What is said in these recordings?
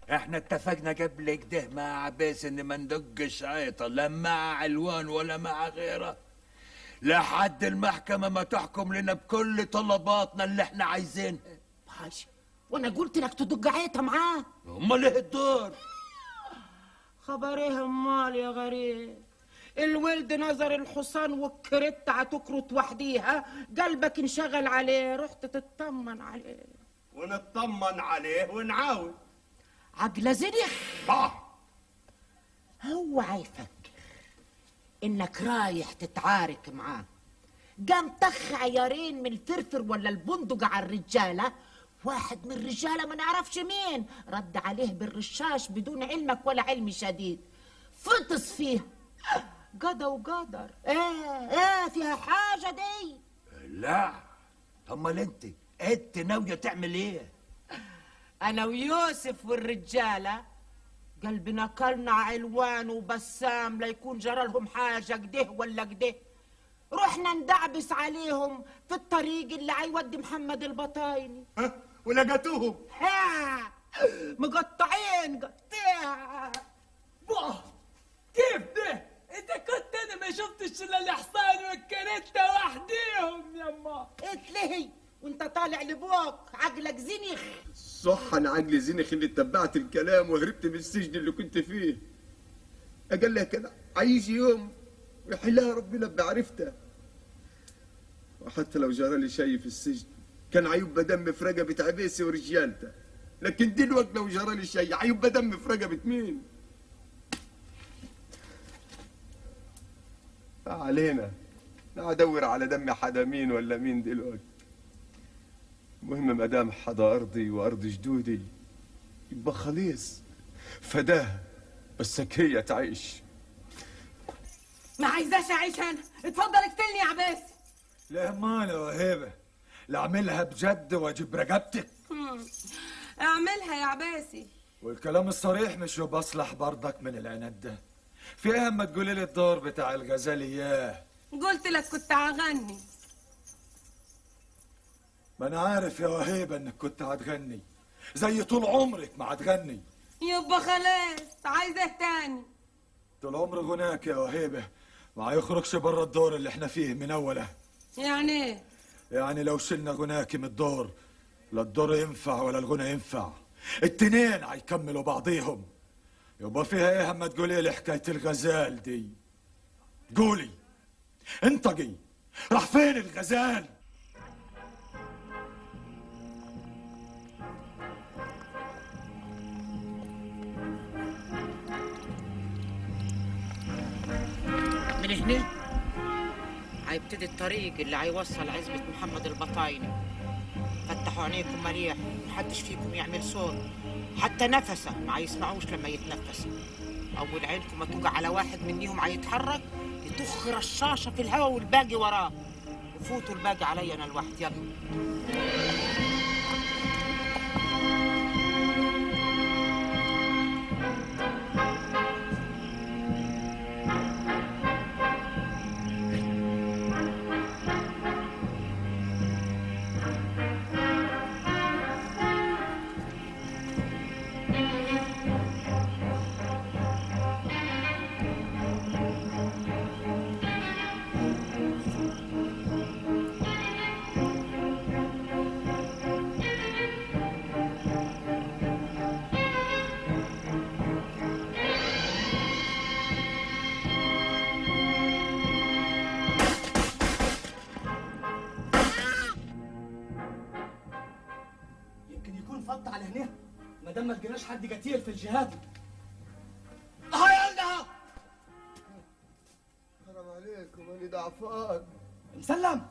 احنا اتفقنا قبل كده مع عباس ان ما ندقش عيطة لا مع علوان ولا مع غيره لحد المحكمة ما تحكم لنا بكل طلباتنا اللي احنا عايزينها حاجة وانا قلت لك تدق عيطة معاه امال ايه الدور خبر ايه امال يا غريب الولد نظر الحصان والكرت هتكرت وحديها قلبك انشغل عليه رحت تطمن عليه ونطمن عليه ونعاود عقله زنخ صح هو عايفك انك رايح تتعارك معاه قام طخ عيارين من الفرفر ولا البندق على الرجاله واحد من الرجاله ما نعرفش مين رد عليه بالرشاش بدون علمك ولا علم شديد فطس فيه قضى وقدر ايه ايه فيها حاجه دي لا امال انت انت ناوية تعمل ايه انا ويوسف والرجاله قلبنا كلنا علوان وبسام لا يكون جرى لهم حاجه كده ولا كده رحنا ندعبس عليهم في الطريق اللي هيودي محمد البطايني ها ولقيتوهم ها مقطعين قطيع باه كيف ده؟ انت كنت انا ما شفتش الا الحصان والكاريتا وحديهم يما اتلهي وانت طالع لبوك عقلك زنخ صح انا عقلي زنخ اللي اتبعت الكلام وهربت من السجن اللي كنت فيه اقل لها كده عايش يوم ويحلها ربنا بعرفته وحتى لو جرى لي شيء في السجن كان عيوب دم في رقبة عبيسي ورجالته لكن دلوقتي لو جرى لي شيء عيوب دم في رقبة مين؟ ما علينا لا ادور على دم حدا مين ولا مين دلوقتي المهم ما دام حدا ارضي وارض جدودي يبقى خليص فداه بس هي تعيش ما عايزاش اعيش انا اتفضل اقتلني يا عباس لا ماله وهيبة لا اعملها بجد واجيب رقبتك اعملها يا عباسي والكلام الصريح مش بصلح برضك من العناد ده في ايه اما تقولي لي الدور بتاع الغزال اياه قلت لك كنت هغني ما انا عارف يا وهيبة انك كنت هتغني زي طول عمرك ما هتغني يبقى خلاص عايز ايه تاني طول عمر غناك يا وهيبة ما هيخرجش بره الدور اللي احنا فيه من اوله يعني ايه يعني لو شلنا غناكي من الدور لا الدور ينفع ولا الغنى ينفع التنين هيكملوا بعضيهم يبقى فيها ايه اما تقولي لي حكايه الغزال دي قولي انطقي راح فين الغزال من هنا هيبتدي الطريق اللي هيوصل عزبة محمد البطايني فتحوا عينيكم مليح محدش فيكم يعمل صوت حتى نفسه ما يسمعوش لما يتنفس أول عينكم ما توقع على واحد منيهم هيتحرك يطخ رشاشة في الهواء والباقي وراه وفوتوا الباقي علي أنا الواحد يلا يمكن يكون فط على هنا ما دام ما لقيناش حد قتيل في الجهاد هيا حرام عليكم انا ضعفان مسلم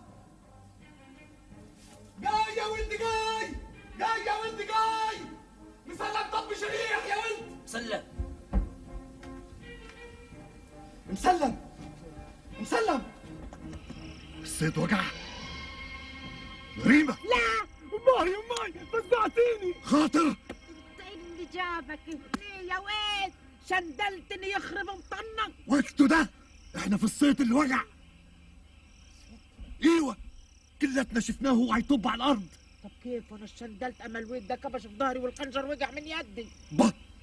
جاي يا ولد جاي جاي يا ولد جاي مسلم طب شريح يا ولد مسلم مسلم مسلم الصيد وجع غريبة لا امي امي فزعتيني خاطر اللي جابك ليه يا ويل شندلتني يخرب مطنك وقته ده احنا في الصيد اللي وجع ايوه كلتنا شفناه وهو هيطب على الارض طب كيف انا شندلت اما الويد ده كبش في ظهري والخنجر وقع من يدي بط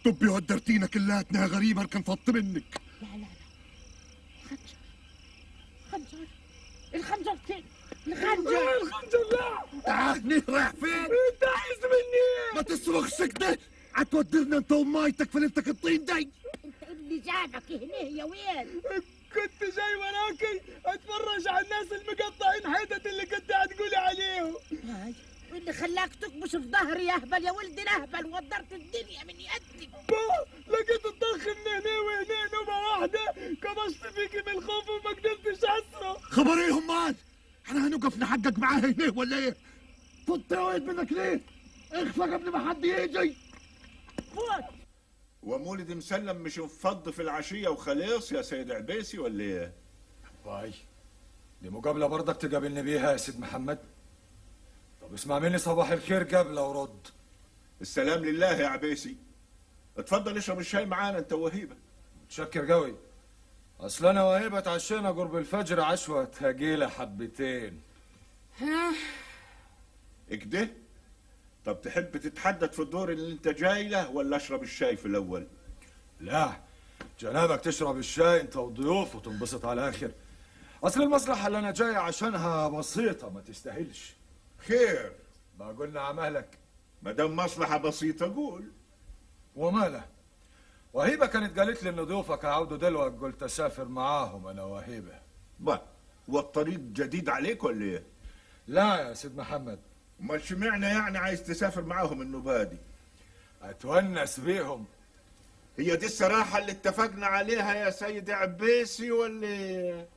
طبي ودرتينا كلاتنا غريبة كان فط منك لا لا لا خنجر خنجر الخنجر فين الخنجر الخنجر لا تعالني رايح فين انت عايز مني ما تصرخش كده هتودرنا انت ومايتك في ليلتك الطين دي انت اللي جابك هنا يا وين كنت جاي وراكي اتفرج على الناس المقطعين حتت اللي كنت هتقولي عليهم هاي واللي خلاك تكبش في ظهري يا اهبل يا ولد الاهبل ودرت الدنيا من يدي با لقيت الطخ من هنا وهنا نوبة واحدة كبشت فيكي من الخوف وما قدرتش اسرع خبريهم مال احنا هنوقف نحقق معاه هنا ولا ايه فضت وين منك ليه اخفى قبل ما حد يجي فوت ومولد مسلم مش مفض في العشية وخلاص يا سيد عبيسي ولا ايه؟ باي دي مقابلة برضك تقابلني بيها يا سيد محمد طب اسمع مني صباح الخير قبل ورد السلام لله يا عبيسي اتفضل اشرب الشاي معانا انت وهيبة متشكر قوي اصل انا وهيبة اتعشينا قرب الفجر عشوة تهجيلة حبتين اكده طب تحب تتحدث في الدور اللي انت جاي له ولا اشرب الشاي في الاول لا جنابك تشرب الشاي انت والضيوف وتنبسط على الاخر اصل المصلحة اللي انا جاي عشانها بسيطة ما تستاهلش خير ما قلنا عمالك ما دام مصلحة بسيطة قول وماله وهيبة كانت قالت لي ان ضيوفك هيعودوا دلوقتي قلت اسافر معاهم انا وهيبة با والطريق جديد عليك ولا ايه؟ لا يا سيد محمد ما اشمعنى يعني عايز تسافر معاهم النبادي؟ اتونس بيهم هي دي الصراحة اللي اتفقنا عليها يا سيد عبيسي ولا ايه؟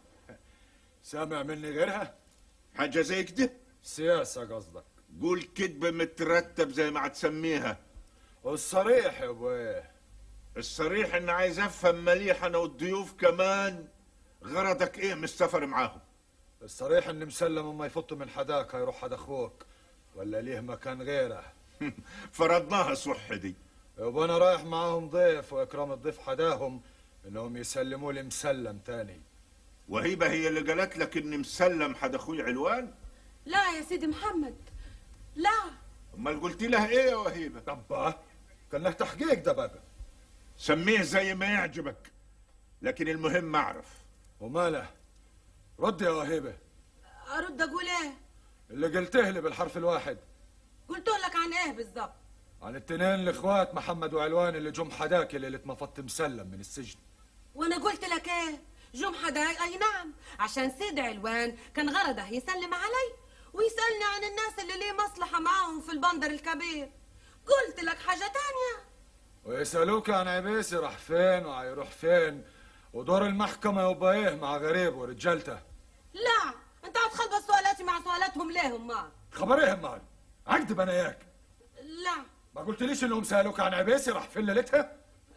سامع مني غيرها حاجة زي كده؟ سياسة قصدك قول كذب مترتب زي ما هتسميها والصريح يا ابوي الصريح ان عايز افهم مليح انا والضيوف كمان غرضك ايه من السفر معاهم الصريح اني مسلم وما يفط من حداك هيروح حد اخوك ولا ليه مكان غيره فرضناها صح دي يبقى انا رايح معاهم ضيف واكرام الضيف حداهم انهم يسلموا لي مسلم تاني وهيبة هي اللي قالت لك اني مسلم حد اخوي علوان لا يا سيدي محمد لا امال قلت لها ايه يا وهيبة طب كان له تحقيق ده بقى سميه زي ما يعجبك لكن المهم اعرف وماله رد يا وهيبه ارد اقول ايه اللي قلته لي بالحرف الواحد قلت لك عن ايه بالظبط عن التنين الاخوات محمد وعلوان اللي جم حداك ليله ما فت مسلم من السجن وانا قلت لك ايه جم حداي اي نعم عشان سيد علوان كان غرضه يسلم علي ويسالني عن الناس اللي ليه مصلحه معاهم في البندر الكبير قلت لك حاجه تانية ويسألوك عن عبيسي راح فين وهيروح فين ودور المحكمة يبقى ايه مع غريب ورجالته لا انت هتخلبص سؤالاتي مع سؤالاتهم ليهم ما خبر ايه مال اكذب انا اياك لا ما قلتليش انهم سألوك عن عبيسي راح فين ليلتها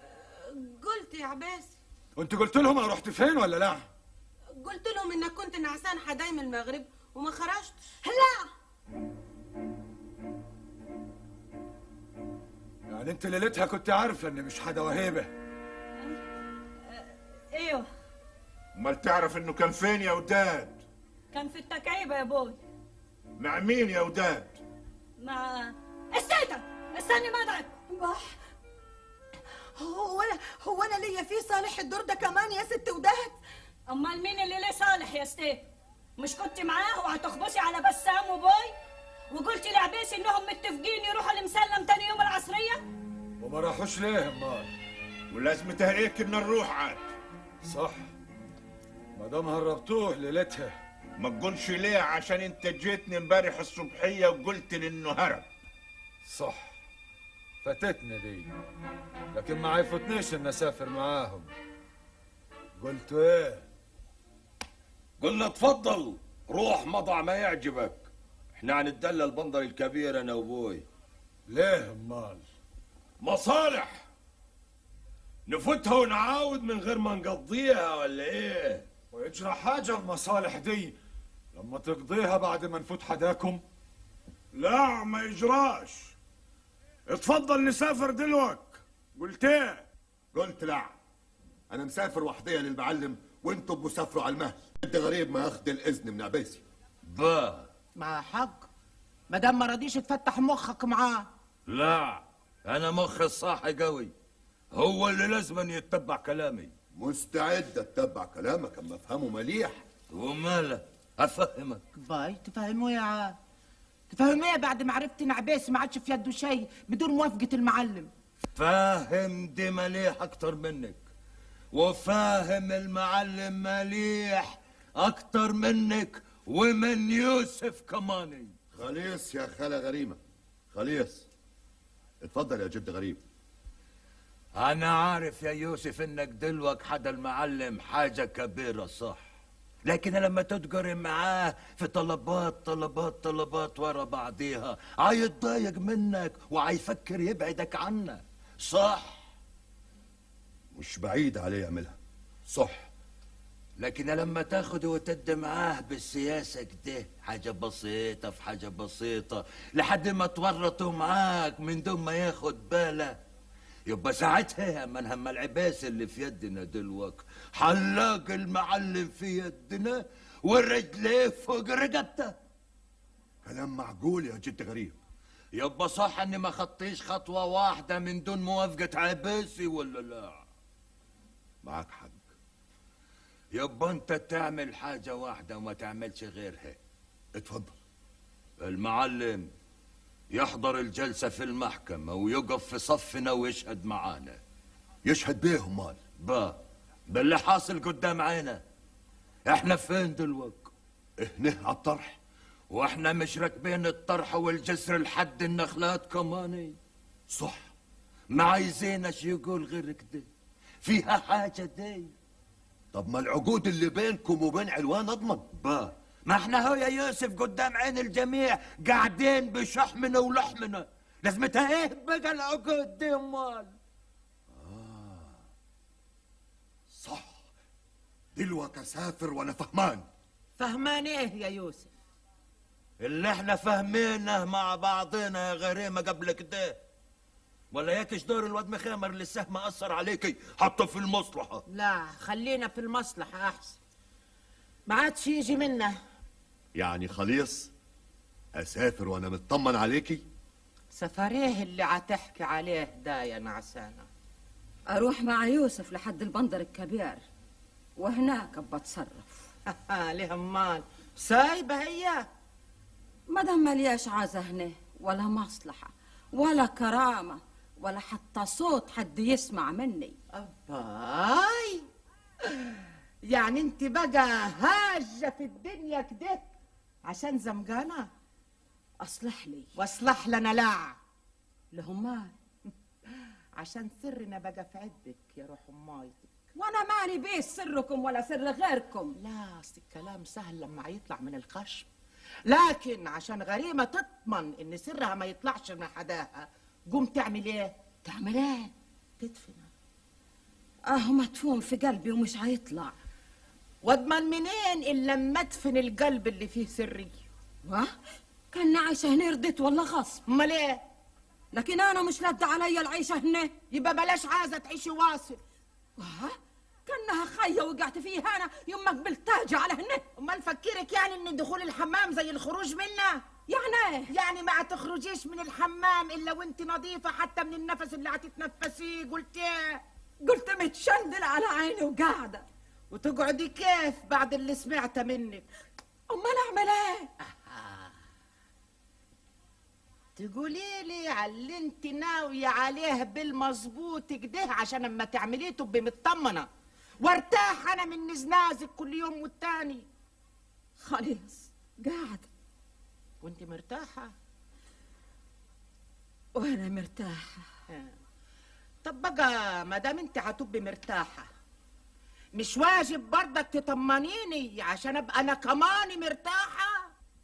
قلت يا عباسي وانت قلت لهم انا رحت فين ولا لا قلت لهم انك كنت نعسان حداي من المغرب وما خرجت لا يعني انت ليلتها كنت عارفة اني مش حدا وهيبة ايوه امال تعرف انه كان فين يا وداد كان في التكعيبة يا بوي مع مين يا وداد مع السيدة استني مدعك هو انا هو انا ليا فيه صالح الدور ده كمان يا ست وداد امال مين اللي ليه صالح يا ستيف مش كنت معاه وهتخبصي على بسام وبوي وقلتي لعبيس انهم متفقين يروحوا لمسلم تاني يوم العصرية وما راحوش ليه مال ولازمتها ايه كنا نروح عاد صح ما دام هربتوه ليلتها ما تقولش ليه عشان انت جيتني امبارح الصبحية وقلت لي انه هرب صح فاتتني دي لكن ما عيفتنيش ان اسافر معاهم قلت ايه قلنا تفضل روح مضع ما يعجبك احنا هنتدلى البندر الكبير انا وابوي ليه مال مصالح نفوتها ونعاود من غير ما نقضيها ولا ايه ويجرى حاجة المصالح دي لما تقضيها بعد ما نفوت حداكم لا ما يجراش اتفضل نسافر دلوك قلت ايه قلت لا انا مسافر وحديا للمعلم وانتم مسافروا على المهل انت غريب ما اخذ الاذن من عبيسي با مع حق ما دام ما رضيش تفتح مخك معاه لا انا مخي صاحي قوي هو اللي لازم يتبع كلامي مستعد اتبع كلامك اما افهمه مليح وماله افهمك باي تفهموا يا عاد تفهموا ايه بعد ما عرفت ان عباس ما عادش في يده شيء بدون موافقة المعلم فاهم دي مليح اكتر منك وفاهم المعلم مليح اكتر منك ومن يوسف كماني خليص يا خالة غريمة خليص اتفضل يا جد غريب انا عارف يا يوسف انك دلوك حدا المعلم حاجة كبيرة صح لكن لما تتجري معاه في طلبات طلبات طلبات ورا بعضيها عيتضايق منك وعيفكر يبعدك عنا صح مش بعيد عليه يعملها صح لكن لما تاخد وتد معاه بالسياسة كده حاجة بسيطة في حاجة بسيطة لحد ما تورطوا معاك من دون ما ياخد باله يبقى ساعتها من هم العباس اللي في يدنا دلوك حلاق المعلم في يدنا ورجليه فوق رقبته كلام معقول يا جد غريب يبقى صح اني ما خطيش خطوة واحدة من دون موافقة عباسي ولا لا معاك حق يبقى انت تعمل حاجة واحدة وما تعملش غيرها اتفضل المعلم يحضر الجلسة في المحكمة ويقف في صفنا ويشهد معانا يشهد بيهم مال با باللي حاصل قدام عينا احنا فين دلوك هنا على الطرح واحنا مش راكبين الطرح والجسر لحد النخلات كماني صح ما عايزينش يقول غير كده فيها حاجة دي طب ما العقود اللي بينكم وبين علوان اضمن با ما احنا هو يا يوسف قدام عين الجميع قاعدين بشحمنا ولحمنا لازمتها ايه بقى العقود دي امال صح دلوك اسافر وانا فهمان فهمان ايه يا يوسف اللي احنا فاهمينه مع بعضنا يا غريمة قبل كده ولا ياكش دور الواد مخامر اللي السهم أثر عليكي حتى في المصلحة لا خلينا في المصلحة أحسن ما عادش يجي منا يعني خليص اسافر وانا مطمن عليكي سفريه اللي عتحكي عليه ده يا نعسانة اروح مع يوسف لحد البندر الكبير وهناك بتصرف ليه مال سايبة هي مدام ملياش عازة هنا ولا مصلحة ولا كرامة ولا حتى صوت حد يسمع مني باي يعني انت بقى هاجة في الدنيا كده عشان زمجانة أصلح لي واصلح لنا لا لهمال عشان سرنا بقى في عدك يا روح امايتك وانا ماني بيه سركم ولا سر غيركم لا اصل الكلام سهل لما يطلع من الخشم لكن عشان غريمة تضمن ان سرها ما يطلعش من حداها قوم تعمل ايه تعمل ايه تدفن اهو مدفون في قلبي ومش هيطلع واضمن منين الا لما ادفن القلب اللي فيه سري واه كان عايشة هنا رضيت ولا غصب امال ايه لكن انا مش لد عليا العيشة هنا يبقى بلاش عايزة تعيشي واصل واه كانها خية وقعت فيها انا يوم ما قبلت تاجي على هنا امال فكرك يعني ان دخول الحمام زي الخروج منه يعني ايه يعني ما هتخرجيش من الحمام الا وانت نظيفة حتى من النفس اللي هتتنفسيه قلت ايه قلت متشندل على عيني وقاعدة وتقعدي كيف بعد اللي سمعته منك امال اعمل ايه تقولي لي على اللي انت ناوية عليه بالمظبوط كده عشان اما تعمليه تبقي مطمنة وارتاح انا من نزنازك كل يوم والتاني خلاص قاعدة وانت مرتاحة وانا مرتاحة طب بقى ما دام انت هتبقي مرتاحة مش واجب برضك تطمنيني عشان ابقى انا كمان مرتاحة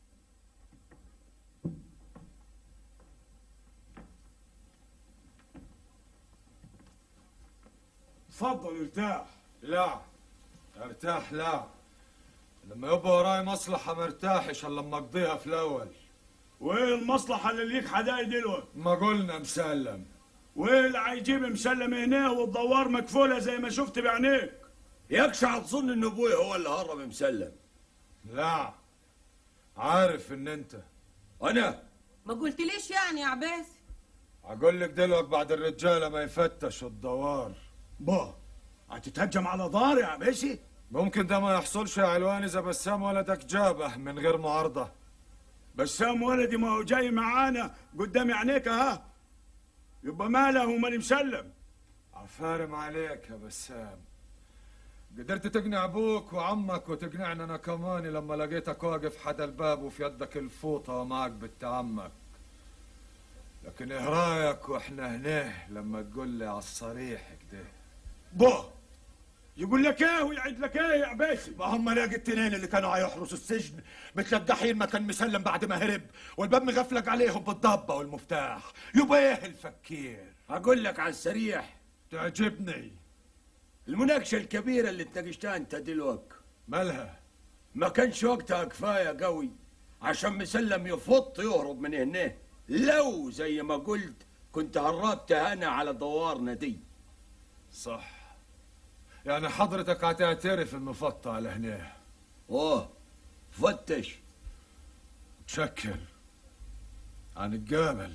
اتفضل ارتاح لا ارتاح لا لما يبقى وراي مصلحة مرتاحش الا لما اقضيها في الاول وايه المصلحة اللي ليك حداي دلوقتي ما قلنا مسلم وايه اللي هيجيب مسلم هنا والدوار مكفولة زي ما شفت بعينيك يكشع تظن ان ابوي هو اللي هرب مسلم لا عارف ان انت انا ما قلتليش يعني يا عباس اقول لك دلوقتي بعد الرجاله ما يفتشوا الدوار با هتتهجم على دار يا عبيسي ممكن ده ما يحصلش يا علوان اذا بسام ولدك جابه من غير معارضه بسام ولدي ما هو جاي معانا قدام عينيك ها يبقى ماله ومالي مسلم عفارم عليك يا بسام قدرت تقنع ابوك وعمك وتقنعني انا كمان لما لقيتك واقف حدا الباب وفي يدك الفوطه ومعك بنت عمك لكن ايه رايك واحنا هنا لما تقول لي على الصريح كده با يقول لك ايه ويعد لك ايه يا عبيسي ما هم لاقي التنين اللي كانوا هيحرسوا السجن مثل الدحين ما كان مسلم بعد ما هرب والباب مغفلق عليهم بالضبه والمفتاح يبقى ايه الفكير اقول لك على السريح تعجبني المناقشه الكبيره اللي اتناقشتها انت دلوقتي مالها ما كانش وقتها كفايه قوي عشان مسلم يفط يهرب من هنا لو زي ما قلت كنت هربت انا على دوارنا دي صح يعني حضرتك هتعترف انه فط على هنا اوه فتش تشكر هنتقابل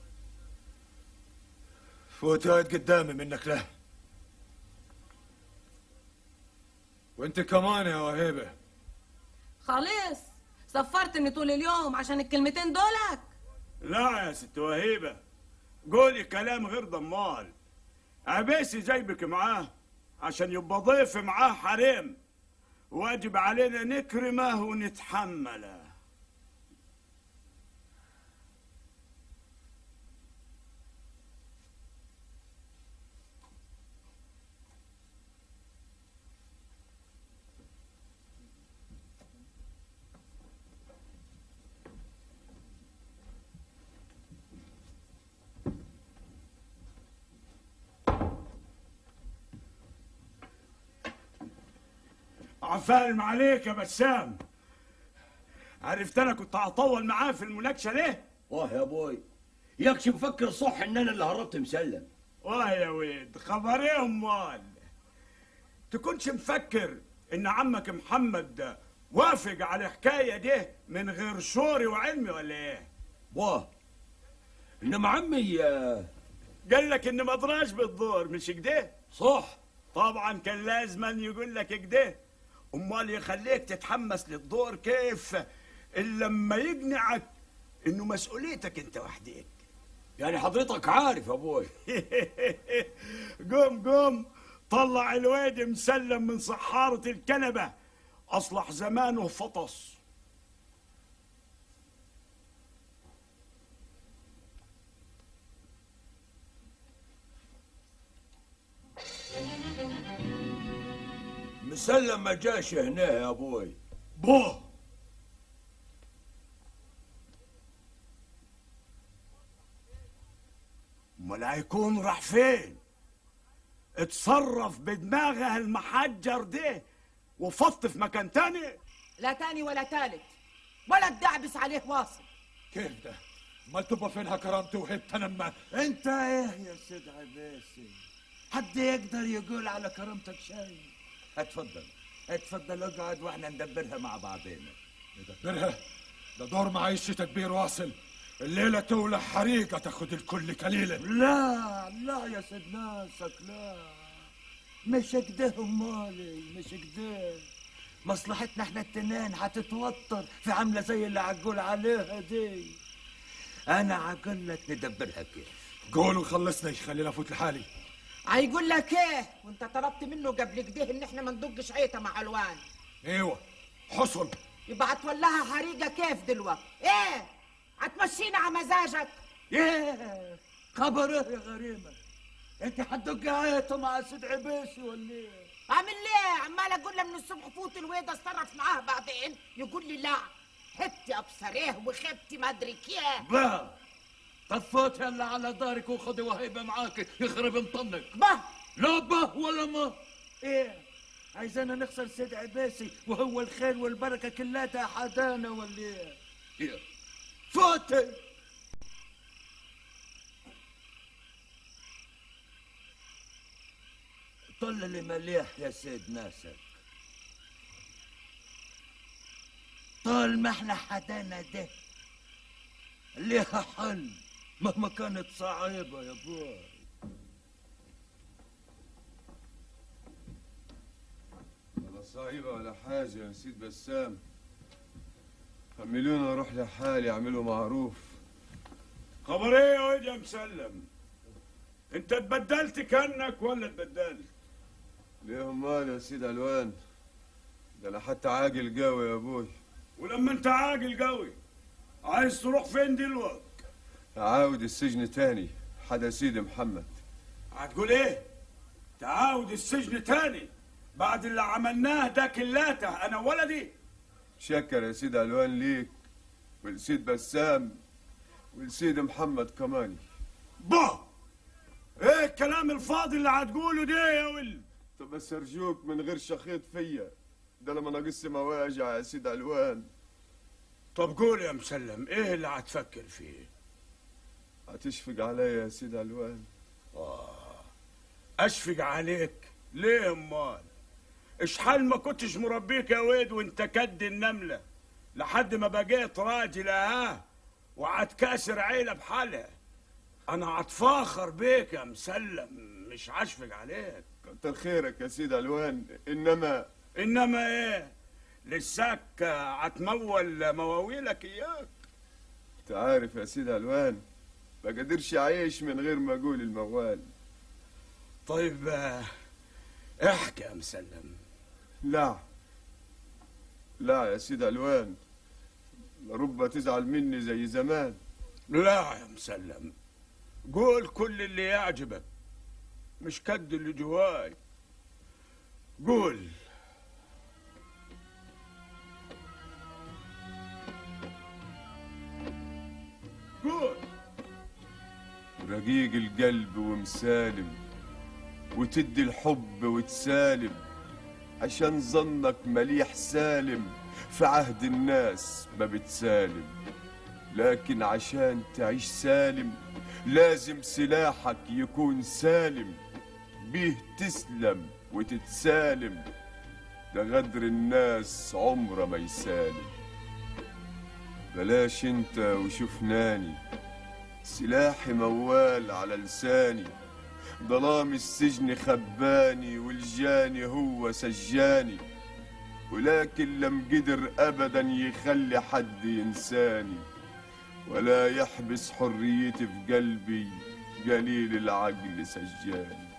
فوت قاعد قدامي منك له وانت كمان يا وهيبه خلاص صفرتني طول اليوم عشان الكلمتين دولك لا يا ست وهيبة قولي كلام غير ضمال عبيسي جايبك معاه عشان يبقى ضيف معاه حريم واجب علينا نكرمه ونتحمله عفالم عليك يا بسام عرفت انا كنت هطول معاه في المناقشه ليه؟ واه يا ابوي ياكش مفكر صح ان انا اللي هربت مسلم واه يا ولد خبر ايه امال تكونش مفكر ان عمك محمد ده وافق على الحكايه دي من غير شوري وعلمي ولا ايه؟ واه انما عمي آه، قال لك ان ما ادراش بالدور مش كده؟ صح طبعا كان لازم أن يقول لك كده امال يخليك تتحمس للدور كيف الا لما يقنعك انه مسؤوليتك انت وحدك يعني حضرتك عارف يا ابوي قوم قوم طلع الواد مسلم من صحارة الكنبة أصلح زمانه فطس مسلم ما جاش هنا يا ابوي بوه امال هيكون راح فين اتصرف بدماغها المحجر ده وفط في مكان تاني لا تاني ولا تالت ولا تدعبس عليه واصل كيف ده؟ امال تبقى فينها كرامتي وهبت انا ما انت ايه يا سيد عباسي حد يقدر يقول على كرامتك شيء اتفضل اتفضل اقعد واحنا ندبرها مع بعضينا ندبرها ده دور معيشة تدبير واصل الليلة تولع حريقة تاخد الكل كليلة لا لا يا سيد ناسك لا مش كده امالي مش كده مصلحتنا احنا التنين هتتوتر في عاملة زي اللي عقول عليها دي انا عقول لك ندبرها كيف قول وخلصني خلينا افوت لحالي هيقول لك ايه وانت طلبت منه قبل كده ان احنا ما ندقش عيطه مع الوان ايوه حصل يبقى هتولها حريقه كيف دلوقتي ايه هتمشينا على مزاجك ايه خبر ايه يا غريمة انت هتدق عيطة مع سيد عباسي ولا ايه اعمل ليه عمال اقول له من الصبح فوت الويضه اتصرف معاه بعدين يقول لي لا حبتي ابصريه وخبتي ما ادري كيف با طفوت هلا على دارك وخذي وهيبه معاك يخرب مطنك با لا با ولا ما ايه عايزانا نخسر سيد عباسي وهو الخير والبركة كلها حدانا ولا ايه إيه. فوتي طل اللي مليح يا سيد ناسك طال ما احنا حدانا ده ليها حل مهما كانت صعيبة يا بوي ولا صعيبة ولا حاجة يا سيد بسام خملونا اروح لحالي اعملوا معروف خبر ايه يا واد يا مسلم انت اتبدلت كانك ولا اتبدلت ليه امال يا سيد الوان ده انا حتى عاقل قوي يا ابوي ولما انت عاقل قوي عايز تروح فين دلوقتي عاود السجن تاني حدا سيدي محمد هتقول ايه تعاود السجن تاني بعد اللي عملناه ده كلاته انا ولدي شكر يا سيد الوان ليك والسيد بسام والسيد محمد كماني با ايه الكلام الفاضي اللي هتقوله ده يا ولد طب بس ارجوك من غير شخيط فيا ده لما ناقص مواجع يا سيد الوان طب قول يا مسلم ايه اللي هتفكر فيه هتشفق عليا يا سيد الوان آه اشفق عليك ليه امال اشحال ما كنتش مربيك يا ويد وانت كد النمله لحد ما بقيت راجل ها وهتكاسر عيله بحالها انا هتفاخر بيك يا مسلم مش هشفق عليك كتر خيرك يا سيد الوان انما انما ايه لساك هتمول مواويلك اياك انت عارف يا سيد الوان ما قدرش اعيش من غير ما اقول الموال طيب آه، احكي يا مسلم لا لا يا سيد الوان رب تزعل مني زي زمان لا يا مسلم قول كل اللي يعجبك مش كد اللي جواي قول قول رقيق القلب ومسالم وتدي الحب وتسالم عشان ظنك مليح سالم في عهد الناس ما بتسالم لكن عشان تعيش سالم لازم سلاحك يكون سالم بيه تسلم وتتسالم ده غدر الناس عمره ما يسالم بلاش انت وشوفناني سلاحي موال على لساني ظلام السجن خباني والجاني هو سجاني ولكن لم قدر ابدا يخلي حد ينساني ولا يحبس حريتي في قلبي قليل العقل سجاني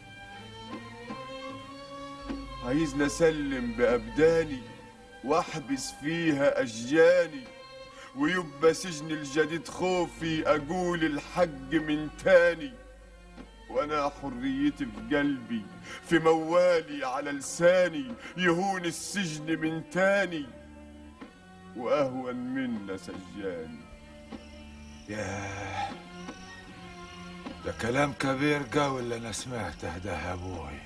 عايزني اسلم بابداني واحبس فيها اشجاني ويبقى سجن الجديد خوفي اقول الحق من تاني وانا حريتي في قلبي في موالي على لساني يهون السجن من تاني واهون منا سجاني ياه ده كلام كبير قوي اللي انا سمعته ده يا ابوي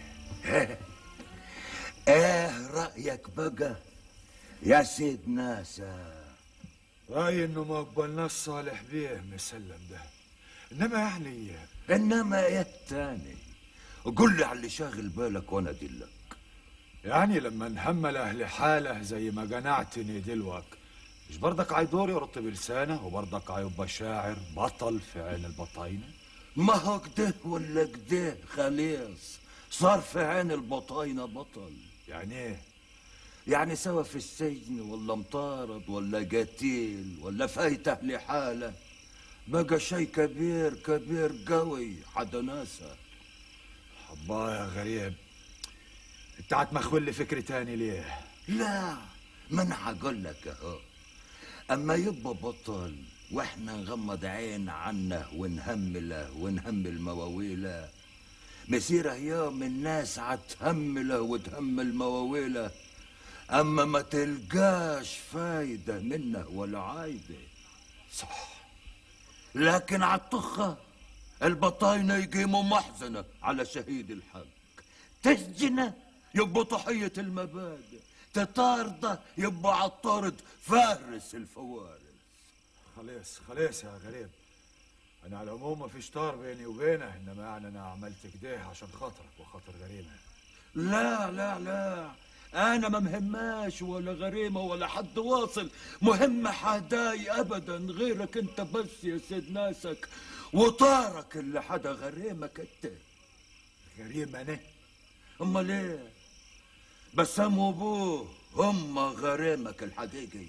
ايه رأيك بقى يا سيد ناسا رايي انه ما قبلناش صالح بيه مسلم ده انما يعني انما ايه التاني قول لي على اللي شاغل بالك وانا ادلك يعني لما نحمل اهل حاله زي ما قنعتني دلوك مش برضك عيدور يرطب لسانه وبرضك عيبقى شاعر بطل في عين البطاينه ما هو كده ولا كده خلاص صار في عين البطاينة بطل يعني ايه يعني سوا في السجن ولا مطارد ولا قتيل ولا فايته لحاله بقى شي كبير كبير قوي حدا ناسه الله يا غريب انت هتمخول لي فكر تاني ليه لا ما انا هقول لك اهو اما يبقى بطل واحنا نغمض عين عنه ونهمله ونهمل مواويله مسيره يوم الناس هتهمله وتهمل مواويله اما ما تلقاش فايده منه ولا عايده صح لكن عالطخه البطاينه يقيموا محزنه على شهيد الحق تسجنه يبقوا ضحيه المبادئ تطارده يبقوا عالطارد فارس الفوارس خلاص خلاص يا غريب انا على العموم ما فيش طار بيني وبينه انما يعني انا عملت كده عشان خاطرك وخاطر غريبه لا لا لا انا ما مهماش ولا غريمه ولا حد واصل مهم حداي ابدا غيرك انت بس يا سيد ناسك وطارك اللي حدا غريمك انت غريم انا امال ايه بسام وابوه هم غريمك الحقيقي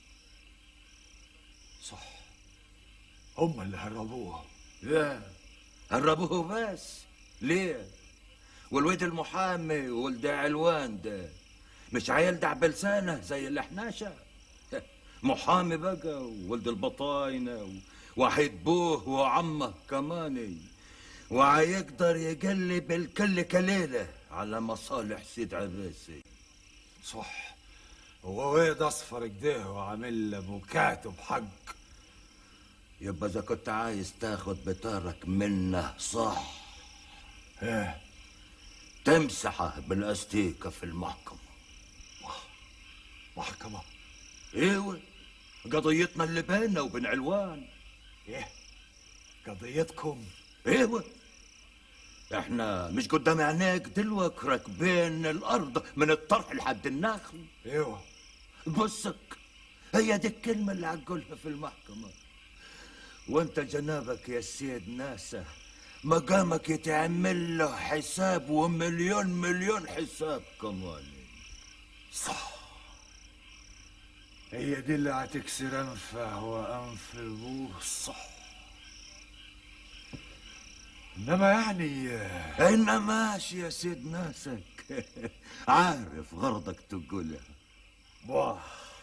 صح هم اللي هربوه لا هربوه بس ليه والواد المحامي والد علوان ده مش هيلدع بلسانه زي الحناشة محامي بقى وولد البطاينة وحيد بوه وعمه كماني وهيقدر يقلب الكل كليلة على مصالح سيد عباسي صح هو واد اصفر كده وعامل له مكاتب حق يبقى اذا كنت عايز تاخد بطارك منه صح ايه تمسحه بالاستيكة في المحكمة محكمة ايوه قضيتنا اللي بيننا وبين علوان ايه قضيتكم ايوه احنا مش قدام عينيك دلوك راكبين الارض من الطرح لحد النخل ايوه بصك هي دي الكلمة اللي هتقولها في المحكمة وانت جنابك يا سيد ناسة مقامك يتعمل له حساب ومليون مليون حساب كمان صح هي دي اللي هتكسر انفه وانف ابوه صح انما يعني انا ماشي يا سيد ناسك عارف غرضك تقولها واه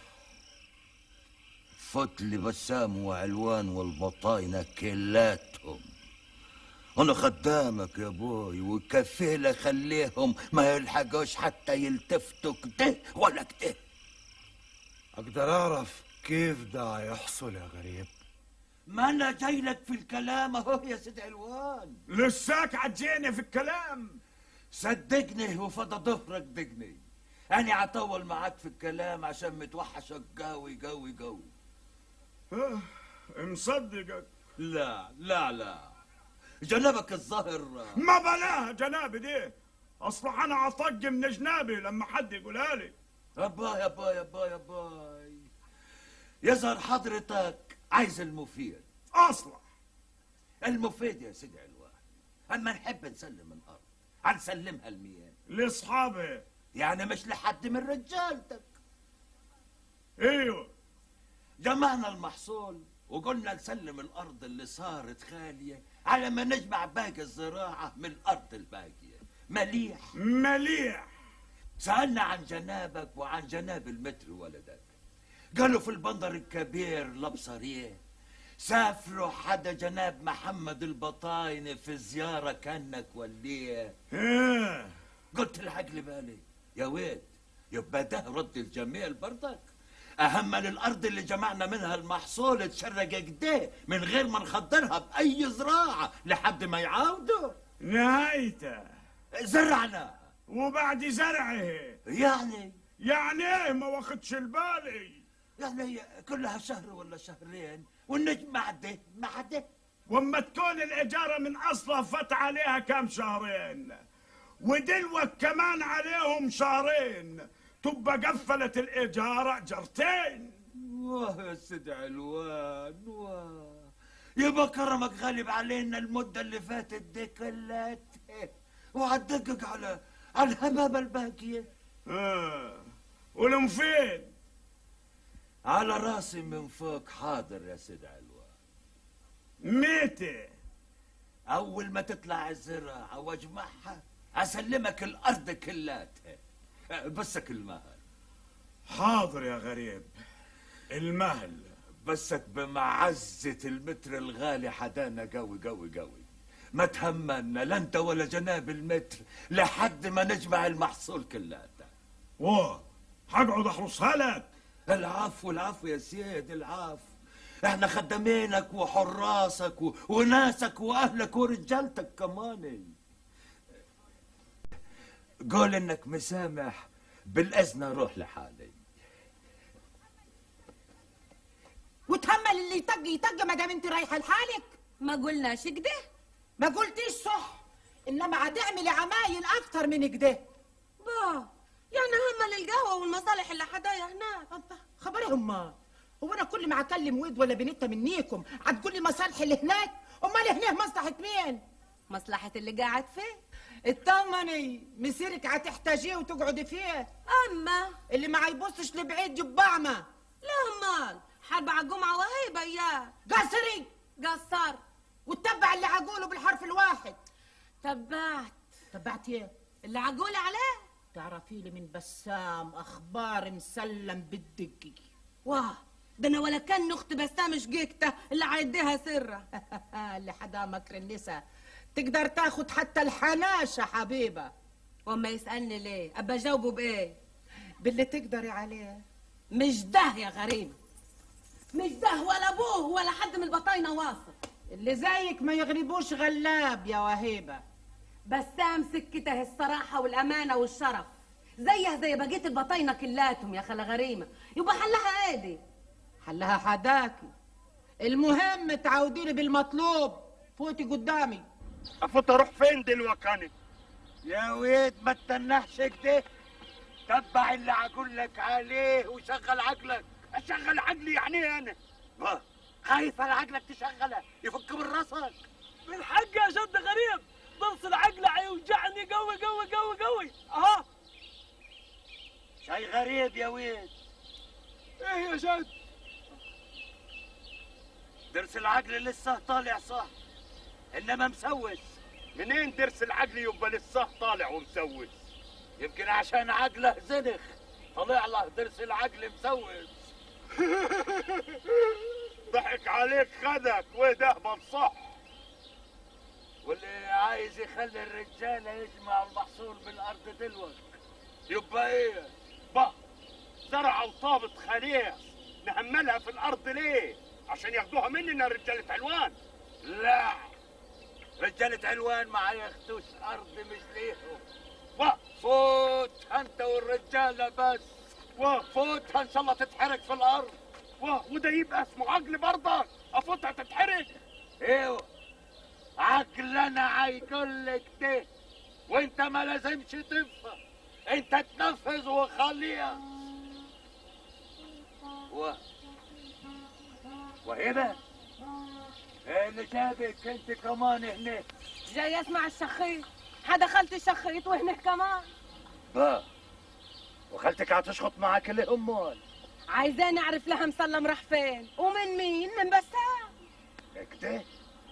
فوت لي بسام وعلوان والبطاينة كلاتهم انا خدامك يا بوي وكفيل خليهم ما يلحقوش حتى يلتفتوا كده ولا كده اقدر اعرف كيف ده يحصل يا غريب ما انا جاي لك في الكلام اهو يا سيد علوان لساك عجيني في الكلام صدقني وفضى ظهرك دقني انا عطول معاك في الكلام عشان متوحشك قوي قوي قوي آه، مصدقك لا لا لا جنبك الظهر ما بلاها جنابي دي اصلا انا عطق من جنابي لما حد يقولها لي يابا يابا يابا يابا يظهر حضرتك عايز المفيد اصلا المفيد يا سيدي علوان اما نحب نسلم الارض هنسلمها لمين لاصحابي يعني مش لحد من رجالتك ايوه جمعنا المحصول وقلنا نسلم الارض اللي صارت خاليه على ما نجمع باقي الزراعه من الارض الباقيه مليح مليح سالنا عن جنابك وعن جناب المتر ولدك قالوا في البندر الكبير لبصريه سافروا حدا جناب محمد البطاينة في زيارة كانك وليه ايه قلت العقل بالي يا ويد يبقى ده رد الجميل برضك أهم من الأرض اللي جمعنا منها المحصول تشرق كده من غير ما نخضرها بأي زراعة لحد ما يعاودوا نهايته زرعنا وبعد زرعه يعني يعني ايه ما واخدش البالي يعني هي كلها شهر ولا شهرين ونجمع ده مع ده واما تكون الاجاره من اصلها فات عليها كم شهرين ودلوك كمان عليهم شهرين تبقى قفلت الاجاره جرتين واه يا سيدي علوان واه يبقى كرمك غالب علينا المدة اللي فاتت دي كلها وهتدقق على على الهبابة الباقية آه. والمفيد على راسي من فوق حاضر يا سيدي علوان ميتة أول ما تطلع الزراعة واجمعها أسلمك الأرض كلاتها بسك المهل حاضر يا غريب المهل بسك بمعزة المتر الغالي حدانا قوي قوي قوي ما تهمنا لا انت ولا جناب المتر لحد ما نجمع المحصول كلاته واه هقعد احرسها لك العفو العفو يا سيد العفو احنا خدامينك وحراسك و... وناسك واهلك ورجالتك كمان قول انك مسامح بالاذن روح لحالي وتهمل اللي يطق يطق ما دام انت رايحه لحالك ما قلناش كده ما قلتيش صح انما هتعملي عمايل اكتر من كده با يعني هم للقهوة والمصالح اللي حدايا هناك خبرهم ما هو انا كل ما اكلم ود ولا بنت منيكم هتقول لي مصالح اللي هناك امال هناك مصلحه مين مصلحة اللي قاعد فيه اطمني مسيرك هتحتاجيه وتقعدي فيه اما اللي ما هيبصش لبعيد يبقى اعمى لا مال حرب على الجمعة وهيبة اياه قصري قصر واتبع اللي هقوله بالحرف الواحد تبعت تبعت ايه اللي عقولي عليه تعرفي لي من بسام اخبار مسلم بالدقي واه ده انا ولا كان اخت بسام شقيقته اللي عيديها سره اللي حدا مكر النساء تقدر تاخد حتى الحناشة حبيبة وما يسألني ليه أبى أجاوبه بإيه باللي تقدري عليه مش ده يا غريب مش ده ولا أبوه ولا حد من البطاينة واصل اللي زيك ما يغلبوش غلاب يا وهيبة بسام سكته الصراحة والأمانة والشرف زيها زي بقية البطاينة كلاتهم يا خلا غريمة يبقى حلها ايه دي حلها حداكي المهم تعوديني بالمطلوب فوتي قدامي افوت اروح فين دلوقتي يا ويد ما تنحش كده تبع اللي هقول لك عليه وشغل عقلك اشغل عقلي يعني إيه انا ما خايف على عقلك تشغله يفك من راسك بالحق يا جد غريب ضرس العقل هيوجعني قوي قوي قوي قوي اها شي غريب يا ويد ايه يا جد درس العقل لسه طالع صح انما مسوس منين درس العقل يبقى لسه طالع ومسوس يمكن عشان عقله زنخ طلع له درس العقل مسوس ضحك عليك خدك وده صح واللي عايز يخلي الرجاله يجمع المحصول بالارض دلوقتي يبقى ايه بقى زرعوا طابة خليص نهملها في الارض ليه عشان ياخدوها مننا رجالة علوان لا رجالة علوان ما ياخدوش ارض مش ليهم بقى فوت انت والرجاله بس واه فوت ان شاء الله تتحرق في الارض واه وده يبقى اسمه عقل برضك افوتها تتحرق ايوه عقلنا هيقول لك ده وانت ما لازمش تفهم انت تنفذ وخليها و وهنا ايه اللي جابك انت كمان هنا جاي اسمع الشخيط حدخلت الشخيط وهنا كمان با وخالتك هتشخط معاك ليه امال عايزاني اعرف لها مسلم راح فين ومن مين من بسام كده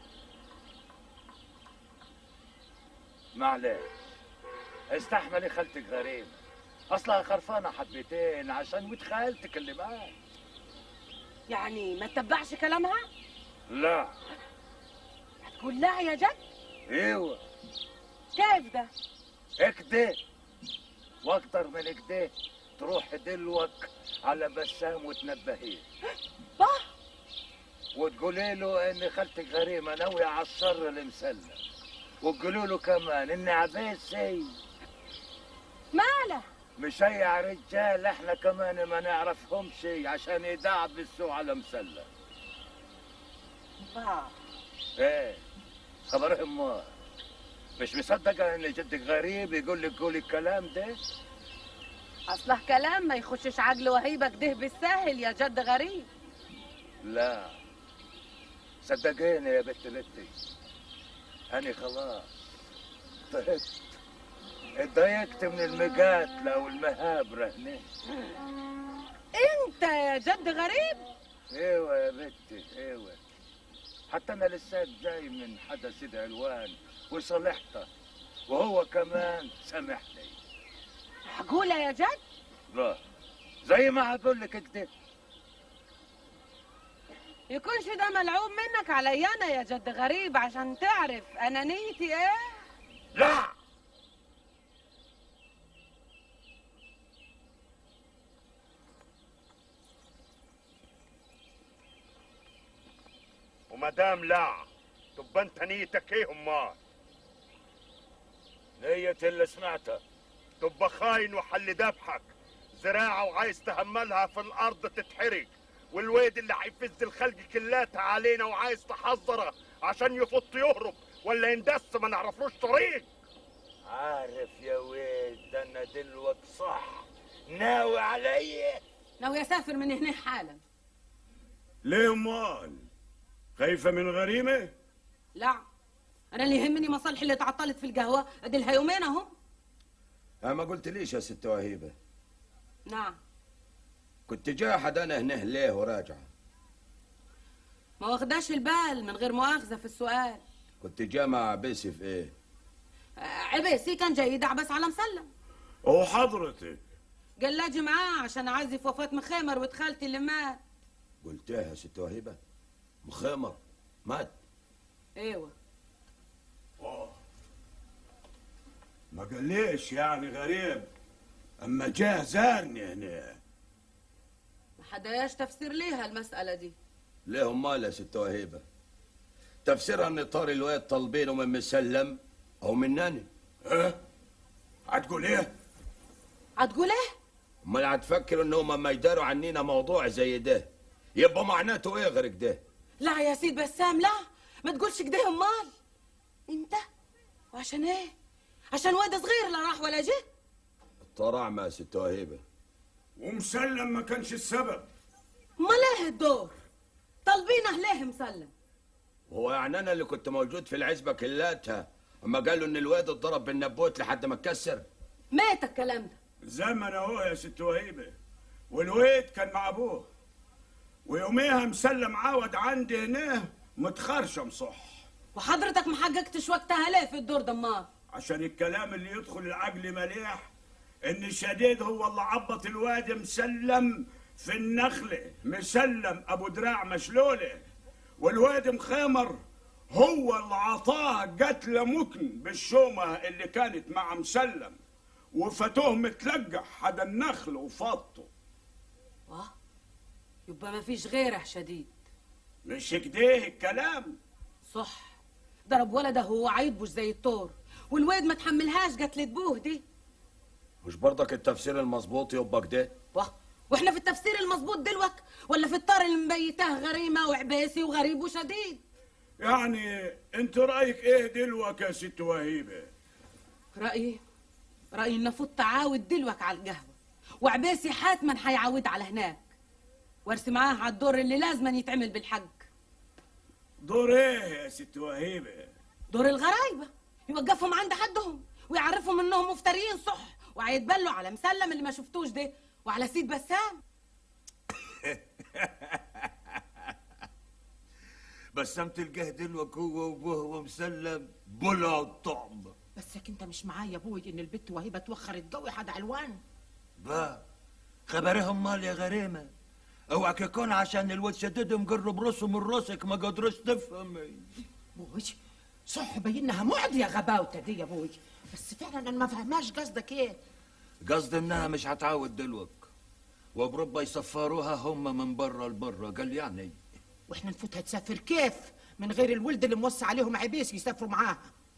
معلش استحملي خالتك غريب اصلها خرفانه حبتين عشان ود خالتك اللي معاك يعني ما تتبعش كلامها لا هتقول لا يا جد ايوه كيف ده اكده واكتر من كده تروح دلوك على بسام وتنبهيه باه وتقولي له ان خالتك غريمه ناويه على الشر المسلم وتقولوا له كمان ان عبيسي ماله مشيع رجال احنا كمان ما نعرفهم شي عشان يدعبسوا على مسلم باه ايه خبرهم ما مش مصدقة ان جدك غريب يقول لك قولي الكلام ده اصله كلام ما يخشش عقل وهيبك ده بالساهل يا جد غريب لا صدقيني يا بنت بنتي أنا خلاص طهقت اتضايقت من المقاتلة والمهابرة هنا انت يا جد غريب ايوه يا بنتي ايوه حتى انا لسه جاي من حدا سيد علوان وصلحته وهو كمان سامحني معقولة يا جد لا زي ما هقول لك كده يكونش ده ملعوب منك علي انا يا جد غريب عشان تعرف انا نيتي ايه لا وما دام لا تبقى انت نيتك ايه امال نية اللي سمعتها تبقى خاين وحل ذبحك زراعة وعايز تهملها في الأرض تتحرق والويد اللي هيفز الخلق كلاتها علينا وعايز تحذره عشان يفط يهرب ولا يندس ما نعرفلوش طريق عارف يا ويد ده انا دلوك صح ناوي عليا ناوي اسافر من هنا حالا ليه امال خايفه من غريمه لا انا اللي يهمني مصالحي اللي تعطلت في القهوه ادي لها يومين اهو ها ما قلت ليش يا ست وهيبة نعم كنت جاحد انا هنا ليه وراجعة ما واخداش البال من غير مؤاخذه في السؤال كنت جامع عبيسي في ايه آه، عبيسي كان جاي يدعبس على مسلم وحضرتك قال لا اجي معاه عشان اعزف وفاه مخيمر واد خالتي اللي مات قلتها يا ست وهيبة مخيمر مات ايوه ما قاليش يعني غريب اما جاه زارني هنا ما حداش تفسير ليها المساله دي ليه امال يا ست وهيبة تفسيرها ان طار الواد طالبينه من مسلم او مناني اه هتقول ايه هتقول ايه امال هتفكر انهم اما يداروا عنينا موضوع زي ده يبقى معناته ايه غير كده لا يا سيد بسام لا ما تقولش كده امال انت وعشان ايه عشان واد صغير لا راح ولا جه الطرعمة يا ست وهيبة ومسلم ما كانش السبب امال ايه الدور طالبينه ليه مسلم هو يعني انا اللي كنت موجود في العزبة كلاتها اما قالوا ان الواد اتضرب بالنبوت لحد ما اتكسر مات الكلام ده زمن اهو يا ست وهيبه والويد كان مع ابوه ويوميها مسلم عاود عندي هنا متخرشم صح وحضرتك ما حققتش وقتها ليه في الدور ده امال عشان الكلام اللي يدخل العقل مليح ان الشديد هو اللي عبط الواد مسلم في النخلة مسلم ابو دراع مشلولة والواد مخامر هو اللي عطاه قتل مكن بالشومة اللي كانت مع مسلم وفتوه متلقح حدا النخل وفطه واه يبقى ما فيش غيره شديد مش كده الكلام صح ضرب ولده هو عيبوش زي الطور والواد ما تحملهاش قتلة بوه دي مش برضك التفسير المظبوط يبقى كده واه واحنا في التفسير المظبوط دلوك ولا في الطار اللي مبيتاه غريمه وعباسي وغريب وشديد يعني انت رايك ايه دلوك يا ست وهيبه رايي رايي ان فوت تعاود دلوك على القهوه وعباسي حتما حيعاود على هناك وارسي معاه على الدور اللي لازما يتعمل بالحق دور ايه يا ست وهيبه دور الغرايبه يوقفهم عند حدهم ويعرفهم انهم مفتريين صح وهيتبلوا على مسلم اللي ما شفتوش ده وعلى سيد بسام بسمت الجه دلوك هو وابوه ومسلم بلا الطعم بسك انت مش معايا يا ابوي ان البت وهيبه توخرت قوي حد علوان با خبرهم مال يا غريمة اوعك يكون عشان الواد شددهم قرب راسه من راسك ما قدرش تفهمي بوي صح بينها معد يا غباوته دي يا ابوي بس فعلا انا ما فهماش قصدك ايه قصدي انها مش هتعاود دلوك وبربا يسفروها هم من برا لبرا قال يعني واحنا نفوتها تسافر كيف من غير الولد اللي موسع عليهم عبيس يسافروا معاها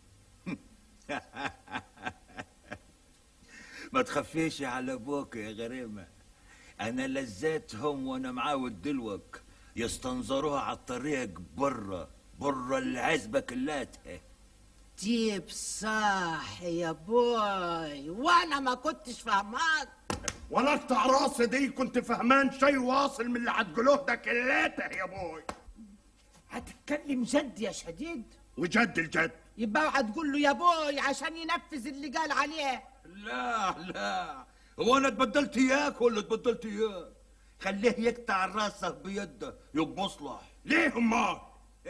ما تخفيش على ابوك يا غريمة انا لزيتهم وانا معاود دلوك يستنظروها على الطريق برا برا العزبة كلاتها جيب صح يا بوي وانا ما كنتش فاهماك ولا اقطع راسي دي كنت فهمان شي واصل من اللي هتقولوه ده كلاته يا بوي هتتكلم جد يا شديد وجد الجد يبقى هتقول له يا بوي عشان ينفذ اللي قال عليه لا لا هو انا اتبدلت اياك ولا اتبدلت اياك خليه يقطع راسه بيده يبقى مصلح ليه امال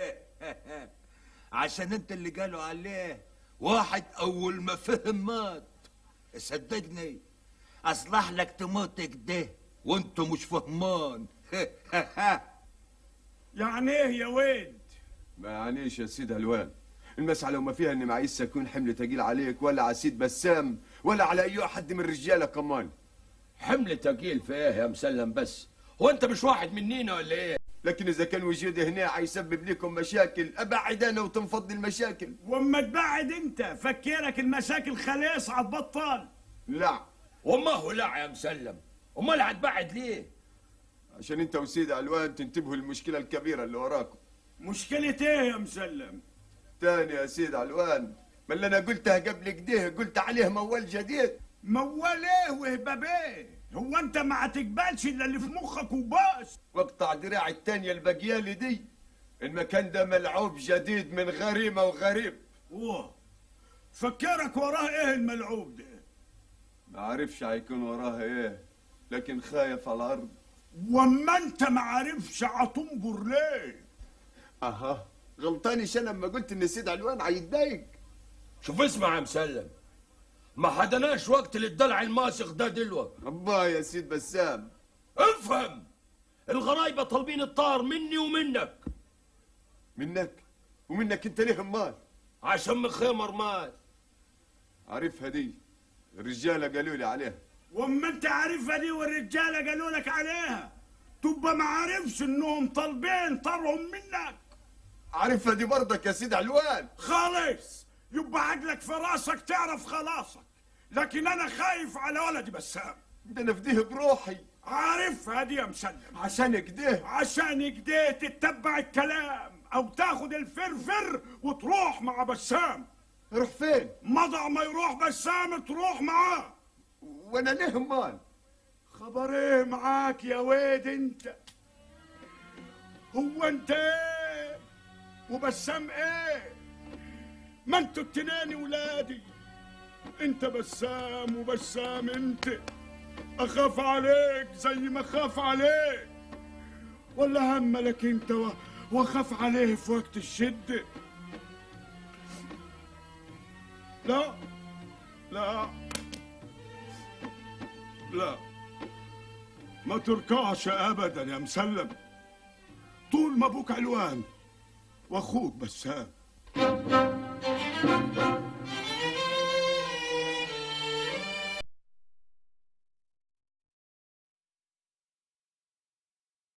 عشان انت اللي قالوا عليه واحد اول ما فهم مات صدقني اصلح لك تموت كده وانت مش فهمان يعني ايه يا ويد ما يعنيش يا سيد هلوان المسعى لو ما فيها ان معيسة يكون حمل تقيل عليك ولا على سيد بسام ولا على اي حد من الرجاله كمان حمل تقيل في ايه يا مسلم بس هو انت مش واحد منينا ولا ايه لكن اذا كان وجودي هنا حيسبب لكم مشاكل ابعد انا وتنفض المشاكل واما تبعد انت فكرك المشاكل خلاص هتبطل لا وما هو لا يا مسلم امال هتبعد ليه عشان انت وسيد علوان تنتبهوا للمشكله الكبيره اللي وراكم مشكلة ايه يا مسلم تاني يا سيد علوان ما اللي انا قلتها قبل كده قلت عليه موال جديد موال ايه وهبابيه هو انت ما هتقبلش الا اللي في مخك وبس واقطع دراعي التانية البقيالي دي المكان ده ملعوب جديد من غريمة وغريب واه فكرك وراه ايه الملعوب ده ما عارفش هيكون وراها ايه لكن خايف على الارض وما انت ما عارفش هتنبر ليه اها غلطاني شا لما قلت ان سيد علوان هيتضايق شوف اسمع يا مسلم ما حدناش وقت للدلع الماسخ ده دلوقتي الله يا سيد بسام افهم الغرايبة طالبين الطار مني ومنك منك ومنك انت ليه امال عشان مخيمر مات عارفها دي الرجاله قالوا لي عليها وما انت عارفها دي والرجاله قالوا لك عليها تبقى ما عارفش انهم طالبين طارهم منك عارفها دي برضك يا سيد علوان خالص يبقى عقلك في راسك تعرف خلاصك لكن انا خايف على ولدي بسام ده انا فديه بروحي عارفها دي يا مسلم عشان كده عشان كده تتبع الكلام او تاخد الفرفر وتروح مع بسام روح فين مضى ما يروح بسام تروح معاه وانا ليه امال خبر ايه معاك يا واد انت هو انت ايه وبسام ايه ما انتوا التنين ولادي انت بسام وبسام انت اخاف عليك زي ما اخاف عليك ولا هملك انت و- واخاف عليه في وقت الشده لا لا لا ما تركعش ابدا يا مسلم طول ما ابوك علوان واخوك بسام